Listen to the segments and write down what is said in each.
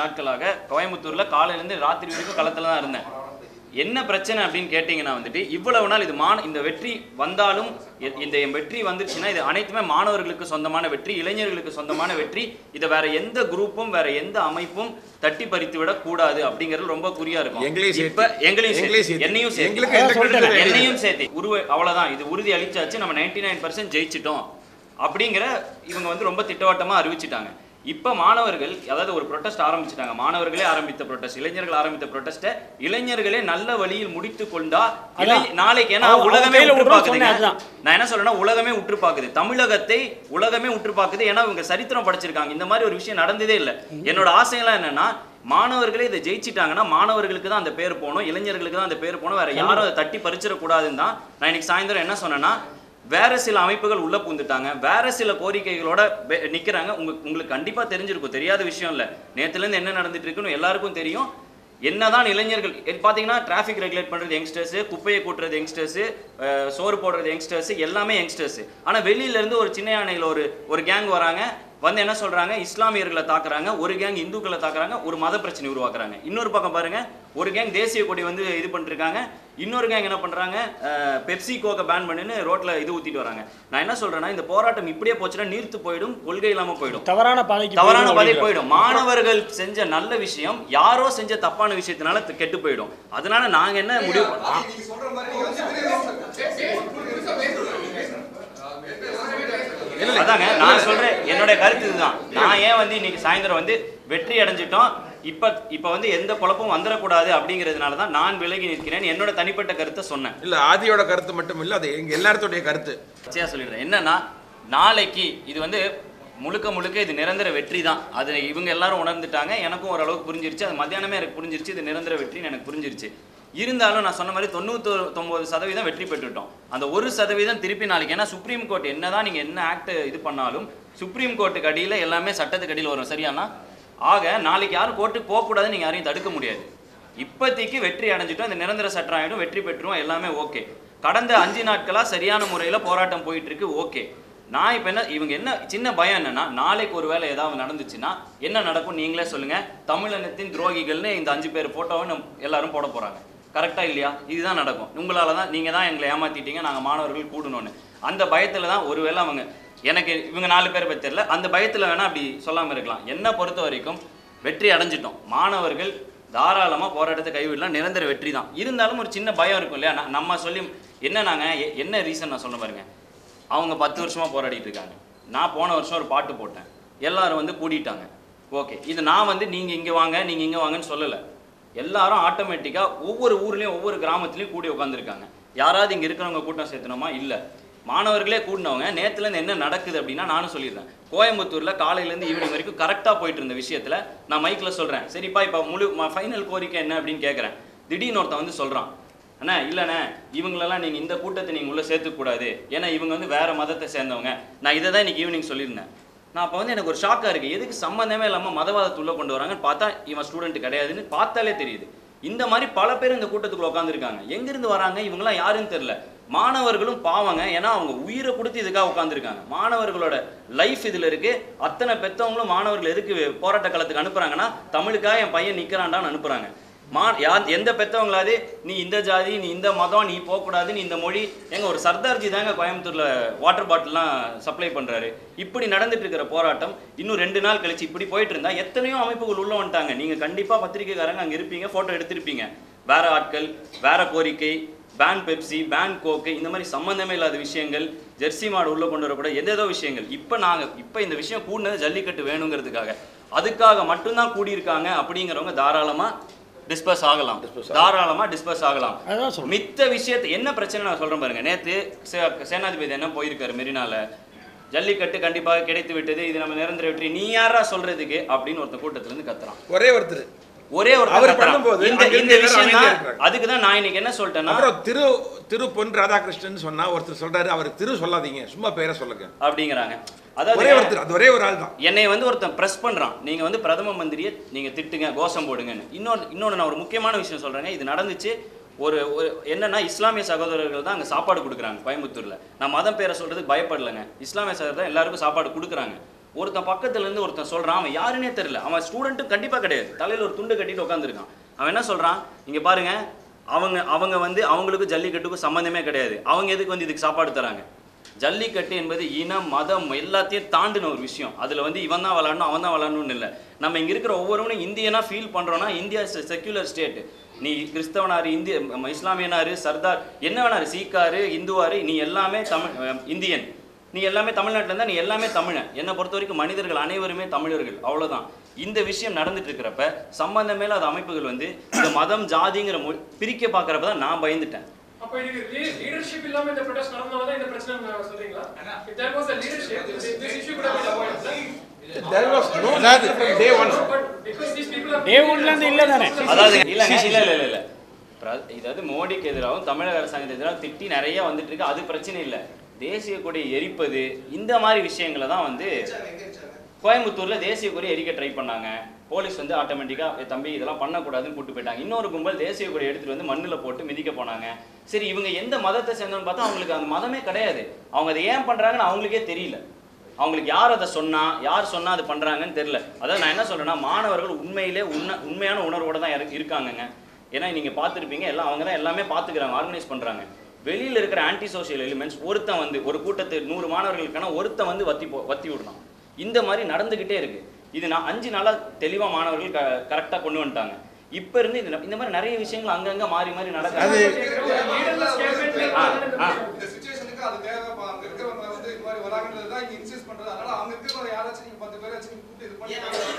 நாட்களாக கோயம்புத்தூர்ல காலையில இருந்து ராத்திரி வரைக்கும் களத்துல தான் இருந்தேன் என்ன பிரச்சனை அப்படின்னு கேட்டிங்கன்னா வந்துட்டு இவ்வளவு நாள் இது மான இந்த வெற்றி வந்தாலும் இ- இந்த என் வெற்றி வந்துருச்சுன்னா இது அனைத்துமே மாணவர்களுக்கு சொந்தமான வெற்றி இளைஞர்களுக்கு சொந்தமான வெற்றி இதை வேற எந்த குரூப்பும் வேற எந்த அமைப்பும் தட்டி பறித்து விட கூடாது அப்படிங்கிறது ரொம்ப குறியா இருக்கும் எங்களையும் சேர்த்து. இப்ப எங்களையும் எங்களையும் சேர்த்து, சேர்த்து. என்னையும் சேர்த்து. எங்களுக்கு எந்த credit கிடையாது. என்னையும் சேர்த்து உருவ அவ்வளவுதான் இது உறுதி அளிச்சாச்சு நம்ம 99% நைன் பர்சன்ட் ஜெயிச்சிட்டோம் அப்படிங்கிற இவங்க வந்து ரொம்ப திட்டவட்டமா அறிவிச்சிட்டாங்க இப்ப மாணவர்கள் அதாவது ஒரு ப்ரொட்டஸ்ட் ஆரம்பிச்சிட்டாங்க மாணவர்களே ஆரம்பித்த ப்ரொட்டஸ்ட் இளைஞர்கள் ஆரம்பித்த ப்ரொட்டஸ்ட்டை இளைஞர்களே நல்ல வழியில் முடித்து கொண்டா இளை- அதான். நாளைக்கு ஏன்னா அவங்க- அவங்க உலகமே கையில உற்று விடுறோம் பாக்குதுங்க சொன்னேன், அதுதான். நான் என்ன சொல்றேன்னா உலகமே உற்று பாக்குது தமிழகத்தை உலகமே உற்று பாக்குது ஏன்னா இவங்க சரித்திரம் படிச்சிருக்காங்க இந்த மாதிரி ஒரு விஷயம் நடந்ததே இல்லை என்னோட ஆசையெல்லாம் என்னன்னா மாணவர்களே இதை ஜெயிச்சிட்டாங்கன்னா மாணவர்களுக்கு தான் அந்த பேர் போகணும் இளைஞர்களுக்கு தான் அந்த பேர் போகணும் வேற யாரும் அதை தட்டி பறிச்சிடக்கூடாதுன்னு தான் நான் இன்னைக்கு சாயந்தரம் என்ன சொன்னேன்னா வேற சில அமைப்புகள் உள்ள பூந்துட்டாங்க வேற சில கோரிக்கைகளோட வெ- நிக்கிறாங்க உங்க உங்களுக்கு கண்டிப்பா தெரிஞ்சிருக்கும் தெரியாத விஷயம் இல்ல நேத்துல இருந்து என்ன நடந்துட்டு இருக்குன்னு எல்லாருக்கும் தெரியும் என்னதான் இளைஞர்கள் இது பாத்தீங்கன்னா டிராஃபிக் ரெகுலேட் பண்றது யங்ஸ்டர்ஸ் குப்பையை கூட்டுறது யங்ஸ்டர்ஸ் சோறு போடுறது யங்ஸ்டர்ஸ் எல்லாமே யங்ஸ்டர்ஸ் ஆனா வெளியில இருந்து ஒரு சின்ன யானையில ஒரு ஒரு கேங் வராங்க வந்து என்ன சொல்றாங்க இஸ்லாமியர்களை தாக்குறாங்க ஒரு கேங் இந்துக்களை தாக்குறாங்க ஒரு மத பிரச்சனை உருவாக்குறாங்க இன்னொரு பக்கம் பாருங்க ஒரு கேங் தேசிய கொடி வந்து இது பண்ணிருக்காங்க இன்னொரு கேங் என்ன பண்றாங்க அஹ், பெப்சி கோக்கை பேன் பண்ணுன்னு ரோட்ல இது ஊத்திட்டு வராங்க நான் என்ன சொல்றேன்னா இந்த போராட்டம் இப்படியே போச்சுன்னா நீர்த்து போயிடும் கொள்கை இல்லாம போயிடும் தவறான பாதைக்கு தவறான போயிடும் பாதை அப்படிங்கிற. போயிடும் மாணவர்கள் செஞ்ச நல்ல விஷயம் யாரோ செஞ்ச தப்பான விஷயத்தினால து- கெட்டு போயிடும் அதனால நாங்க என்ன முடிவு பண்ணோம் நீங்க சொல்ற மாதிரி நீங்க வந்து அதாங்க நான் சொல்றேன் என்னுடைய கருத்து இதுதான் நான் ஏன் வந்து இன்னைக்கு சாயந்தரம் வந்து வெற்றி அடைஞ்சிட்டோம் இப்ப இப்ப வந்து எந்த குழப்பமும் வந்துடக்கூடாது அப்படிங்கிறதுனால தான் நான் விலகி நிற்கிறேன் என்னோட தனிப்பட்ட கருத்தை சொன்னேன் இல்ல ஆதியோட கருத்து மட்டும் இல்ல அது எங்க எல்லாருடைய கருத்து பச்சையா சொல்லிடுறேன் என்னன்னா நாளைக்கு இது வந்து முழுக்க முழுக்க இது நிரந்தர வெற்றி தான் அது இவங்க எல்லாரும் உணர்ந்துட்டாங்க எனக்கும் ஓரளவுக்கு புரிஞ்சிருச்சு அது மத்தியானமே எனக்கு புரிஞ்சிருச்சு இது நிரந்தர வெற்றின்னு எனக்கு புரிஞ்சிருச்சு இருந்தாலும் நான் சொன்ன மாதிரி தொண்ணூத்தி தொம்பது சதவீதம் வெற்றி பெற்றுட்டோம் அந்த ஒரு சதவீதம் திருப்பி நாளைக்கு ஏன்னா சுப்ரீம் கோர்ட் என்னதான் நீங்க என்ன ஆக்ட் இது பண்ணாலும் சுப்ரீம் கோர்ட்டுக்கு அடியில எல்லாமே சட்டத்துக்கு அடியில் வரும் சரியானா ஆக நாளைக்கு யாரும் கோர்ட்டுக்கு போகக்கூடாதுன்னு நீங்க யாரையும் தடுக்க முடியாது இப்போதைக்கு வெற்றி அடைஞ்சிட்டோம் இந்த நிரந்தர சட்டம் ஆயிடும் வெற்றி பெற்றுவோம் எல்லாமே ஓகே கடந்த அஞ்சு நாட்களா சரியான முறையில் போராட்டம் போயிட்டு இருக்கு ஓகே நான் இப்போ என்ன இவங்க என்ன சின்ன பயம் என்னன்னா நாளைக்கு ஒரு வேளை ஏதாவது நடந்துச்சுன்னா என்ன நடக்கும் நீங்களே சொல்லுங்க தமிழினத்தின் துரோகிகள்னு இந்த அஞ்சு பேர் போட்டோவை நம்ம எல்லாரும் போட போறாங்க கரெக்டா இல்லையா இதுதான் நடக்கும் உங்களால தான் நீங்க தான் எங்களை ஏமாத்திட்டீங்க நாங்க மாணவர்கள் கூடணும்னு அந்த பயத்துல தான் ஒருவேளை அவங்க எனக்கு இவங்க நாலு பேரை பத்தி தெரியல அந்த பயத்துல வேணா அப்படி சொல்லாம இருக்கலாம் என்ன பொறுத்த வரைக்கும் வெற்றி அடைஞ்சிட்டோம் மாணவர்கள் தாராளமா போராட்டத்தை கைவிடலாம் நிரந்தர வெற்றி தான் இருந்தாலும் ஒரு சின்ன பயம் இருக்கும் இல்லையா ந- நம்ம சொல்லி என்ன நாங்க எ- என்ன ரீசன் நான் சொல்ல பாருங்க அவங்க பத்து வருஷமா போராடிட்டு இருக்காங்க நான் போன வருஷம் ஒரு பாட்டு போட்டேன் எல்லாரும் வந்து கூடிட்டாங்க ஓகே இது நான் வந்து நீங்க இங்க வாங்க நீங்க இங்க வாங்கன்னு சொல்லல எல்லாரும் ஆட்டோமேட்டிக்கா ஒவ்வொரு ஊர்லயும் ஒவ்வொரு கிராமத்துலயும் கூடி உட்காந்துருக்காங்க யாராவது இங்க இருக்கிறவங்க கூட்டம் சேர்த்தணுமா இல்ல மாணவர்களே கூடினவங்க நேத்துல இருந்து என்ன நடக்குது அப்படின்னா நானும் சொல்லிடுறேன் கோயம்புத்தூர்ல காலையில இருந்து ஈவினிங் வரைக்கும் கரெக்டா போயிட்டு இருந்த விஷயத்துல நான் மைக்ல சொல்றேன் சரிப்பா இப்ப முழு ஃபைனல் கோரிக்கை என்ன அப்படின்னு கேக்குறேன் திடீர்னு ஒருத்தன் வந்து சொல்றான் அண்ணா இல்லைண்ணே இவங்களெல்லாம் நீங்கள் இந்த கூட்டத்தை நீங்கள் உள்ளே சேர்த்துக்கூடாது ஏன்னா இவங்க வந்து வேற மதத்தை சேர்ந்தவங்க நான் இதை தான் இன்னைக்கு ஈவினிங் சொல்லியிருந்தேன் நான் அப்போ வந்து எனக்கு ஒரு ஷாக்காக இருக்குது எதுக்கு சம்மந்தமே இல்லாமல் மதவாதத்தை உள்ள கொண்டு வராங்கன்னு பார்த்தா இவன் ஸ்டூடெண்ட் கிடையாதுன்னு பார்த்தாலே தெரியுது இந்த மாதிரி பல பேர் இந்த கூட்டத்துக்குள்ள உட்காந்துருக்காங்க எங்கிருந்து வராங்க இவங்கெல்லாம் யாருன்னு தெரியல மாணவர்களும் பாவங்க ஏன்னா அவங்க உயிரை கொடுத்து இதுக்காக உட்காந்துருக்காங்க மாணவர்களோட லைஃப் இதில் இருக்கு அத்தனை பெத்தவங்களும் மாணவர்கள் எதுக்கு போராட்ட களத்துக்கு அனுப்புறாங்கன்னா தமிழுக்காக என் பையன் நிற்கிறான்டான்னு அனுப்புறாங்க மா யார் எந்த பெத்தவங்களாவது நீ இந்த ஜாதி நீ இந்த மதம் நீ போகக்கூடாது நீ இந்த மொழி எங்க ஒரு சர்தார்ஜி தாங்க கோயம்புத்தூர்ல வாட்டர் பாட்டில்லாம் சப்ளை பண்றாரு இப்படி நடந்துட்டு இருக்கிற போராட்டம் இன்னும் ரெண்டு நாள் கழிச்சு இப்படி போயிட்டு இருந்தா எத்தனையோ அமைப்புகள் உள்ள வந்துட்டாங்க நீங்க கண்டிப்பா பத்திரிக்கைக்காரங்க அங்க இருப்பீங்க போட்டோ எடுத்திருப்பீங்க வேற ஆட்கள் வேற கோரிக்கை பேன் பெப்சி பேன் கோக்கு இந்த மாதிரி சம்பந்தமே இல்லாத விஷயங்கள் ஜெர்சி மாடு உள்ள கொண்டு வரக்கூட எதேதோ விஷயங்கள் இப்போ நாங்க இப்போ இந்த விஷயம் கூடினது ஜல்லிக்கட்டு வேணுங்கிறதுக்காக அதுக்காக மட்டும்தான் கூடியிருக்காங்க அப்படிங்கிறவங்க தாராளமா டிஸ்பஸ் ஆகலாம் தாராளமா டிஸ்பஸ் ஆகலாம் அதான் சொல்றேன் மித்த விஷயத்தை என்ன பிரச்சனை நான் சொல்றேன் பாருங்க நேத்து சே- சேனாதிபதி என்ன போயிருக்காரு மெரினால ஜல்லிக்கட்டு கண்டிப்பாக கிடைத்து விட்டது இது நம்ம நிரந்தர வெற்றி நீ யாரா சொல்றதுக்கு அப்படின்னு ஒருத்தன் கூட்டத்துல இருந்து கத்துறான் ஒரே ஒருத்தர் ஒரே ஒரு அவர் கத்துறான். பண்ணும்போது இந்த அங்க இந்த இருந்து விஷயம் எல்லாரும் தான் அமைதியா அதுக்கு தான் நான் இன்னைக்கு என்ன சொல்லிட்டேன்னா அப்புறம் திரு திரு பொன் ராதாகிருஷ்ணன் சொன்னா ஒருத்தர் சொல்றாரு அவர் திரு சொல்லாதீங்க சும்மா பேரை சொல்லுங்க அப்படிங்கிறாங்க ஒரே அதாவது ஒருத்தர் அது ஒரே ஒரு ஆள் தான் என்னை வந்து ஒருத்தன் பிரஸ் பண்றான் நீங்க வந்து பிரதம மந்திரியை நீங்க திட்டுங்க கோஷம் போடுங்கன்னு இன்னொன்று இன்னொன்று நான் ஒரு முக்கியமான விஷயம் சொல்றேங்க இது நடந்துச்சு ஒரு ஒரு என்னன்னா இஸ்லாமிய சகோதரர்கள் தான் அங்கே சாப்பாடு கொடுக்குறாங்க கோயம்புத்தூர்ல நான் மதம் பேரை சொல்றதுக்கு பயப்படலைங்க இஸ்லாமிய சகோதரர் தான் எல்லாருக்கும் சாப்பாடு கொடுக்குறாங்க ஒருத்தன் பக்கத்துல இருந்து ஒருத்தன் சொல்றான் அவன் யாருன்னே தெரியல அவன் ஸ்டூடெண்ட்டும் கண்டிப்பா கிடையாது தலையில ஒரு துண்டு கட்டிட்டு உட்காந்துருக்கான் அவன் என்ன சொல்றான் இங்க பாருங்க அவங்க அவங்க வந்து அவங்களுக்கும் ஜல்லிக்கட்டுக்கும் சம்மந்தமே கிடையாது அவங்க எதுக்கு வந்து இதுக்கு சாப்பாடு தராங்க ஜல்லிக்கட்டு என்பது இனம் மதம் எல்லாத்தையும் தாண்டின ஒரு விஷயம் அதுல வந்து இவன் தான் விளாடணும் அவன் தான் விளாடணும்னு இல்லை நம்ம இங்க இருக்கிற ஒவ்வொருவனும் இந்தியனா ஃபீல் பண்றோம்னா இந்தியா செக்யூலர் ஸ்டேட் நீ கிறிஸ்தவனாரு இந்திய ம- இஸ்லாமியனாரு சர்தார் என்ன வேணாரு சீக்காரு இந்துவாரு நீ எல்லாமே தமிழ் அஹ், இந்தியன் நீ எல்லாமே தமிழ்நாட்டில் இருந்தா நீ எல்லாமே தமிழன் என்னை பொறுத்த வரைக்கும் மனிதர்கள் அனைவருமே தமிழர்கள் அவ்வளவுதான் இந்த விஷயம் நடந்துட்டு இருக்கிறப்ப சம்பந்தமே இல்லாத அமைப்புகள் வந்து இந்த மதம் ஜாதிங்கிற மொழி பிரிக்க பார்க்கறப்ப தான் நான் பயந்துட்டேன் அப்ப இதுக்கு லீடர்ஷிப் இல்லாம இந்த ப்ரொடெஸ்ட் நடந்தனால தான் இந்த பிரச்சனை நான் சொல்றீங்களா if there was a leadership this, this issue could have been avoided sir. There was no leadership from day one. but because these people have Day one ல இருந்து இல்ல தானே? அதாவது இல்லைங்க இல்ல இல்ல இல்ல இல்ல பிர- இதாவது மோடிக்கு எதிராகவும் தமிழக அரசாங்கத்துக்கு எதிராக திட்டி நிறைய வந்துட்டு இருக்கு அது பிரச்சனை இல்லை தேசிய கொடியை எரிப்பது இந்த மாதிரி விஷயங்களை தான் வந்து கோயம்புத்தூர்ல தேசிய கொடி எரிக்க ட்ரை பண்ணாங்க போலீஸ் வந்து ஆட்டோமேட்டிக்கா தம்பி இதெல்லாம் பண்ணக்கூடாதுன்னு கூட்டு போயிட்டாங்க இன்னொரு கும்பல் தேசிய கொடி எடுத்துட்டு வந்து மண்ணுல போட்டு மிதிக்க போனாங்க சரி இவங்க எந்த மதத்தை சேர்ந்தவங்க பார்த்தா அவங்களுக்கு அந்த மதமே கிடையாது அவங்க அதை ஏன் பண்றாங்கன்னு அவங்களுக்கே தெரியல அவங்களுக்கு யார் அதை சொன்னா யார் சொன்னா அது பண்றாங்கன்னு தெரியல அதாவது நான் என்ன சொல்றேன்னா மாணவர்கள் உண்மையிலே உண்மை உண்மையான உணர்வோட தான் இருக்கு- இருக்காங்கங்க ஏன்னா நீங்க பார்த்துருப்பீங்க எல்லாம் அவங்க தான் எல்லாமே பார்த்துக்கிறாங்க ஆர்கனைஸ் பண்றாங்க வெளியில இருக்கிற ஆன்டி சோஷியல் எலிமெண்ட்ஸ் ஒருத்தன் வந்து ஒரு கூட்டத்து நூறு மாணவர்களுக்கான ஒருத்தன் வந்து வத்தி போ வத்தி விடலாம் இந்த மாதிரி நடந்துகிட்டே இருக்கு இது நான் அஞ்சு நாளா தெளிவா மாணவர்கள் க கரெக்டாக கொண்டு வந்துட்டாங்க இப்ப இருந்து இந்த இந்த மாதிரி நிறைய விஷயங்கள் அங்கங்க மாறி மாறி நடக்குது leaderless campaign ஆ, ஆ. இந்த சுச்சுவேஷனுக்கு அது தேவை அப்ப அங்க இருக்கிறவங்க வந்து இது மாதிரி வராங்கன்றது தான் இங்க இன்சிஸ்ட் பண்றது அதனால அங்க இருக்கிறவங்க யாராச்சும் நீங்க பத்து பேராச்சும் நீங்க கூப்பிட்டு இது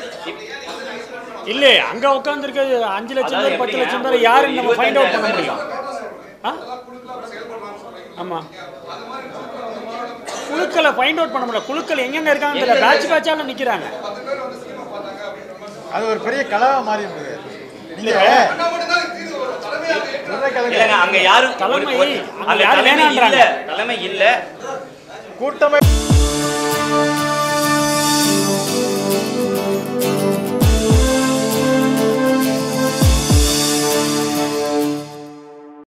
பண்ணி இல்ல அங்க உட்கார்ந்திருக்க அஞ்சு லட்சம் அதாவது பேர் பத்து எப்படிங்க? லட்சம் பேர் ஒரு யாருன்னு நம்ம ஃபைண்ட் அவுட் பண்ண இருபத்தஞ்சாயிரம் முடியும் ஆ? அதெல்லாம் குழுக்கலாம் செயல்படலாம்னு சொல்றீங்க ஆமா அது மாதிரி குழுக்கள் அந்த மாதிரி குழுக்களை ஃபைண்ட் அவுட் பண்ண முடியல குழுக்கள் எங்கெங்க இருக்காங்க தெரியல பேட்ச் பேட்சால நிக்கிறாங்க பத்து பேர் வந்து சினிமா பார்த்தாங்க அப்படின்ற மாதிரி அது ஒரு பெரிய கலவா மாறி இருந்தது நீங்க பண்ணா மட்டும்தான் இது தீர்வு வரும் தலைமையாக ஏற்கிறாங்க இல்லைங்க அங்க யாரும் தலைமை, ஒரு- ஒரு- அங்க அங்க யாரும் தலைமை வேணான்றாங்க. இல்ல தலைமை இல்ல கூட்டமை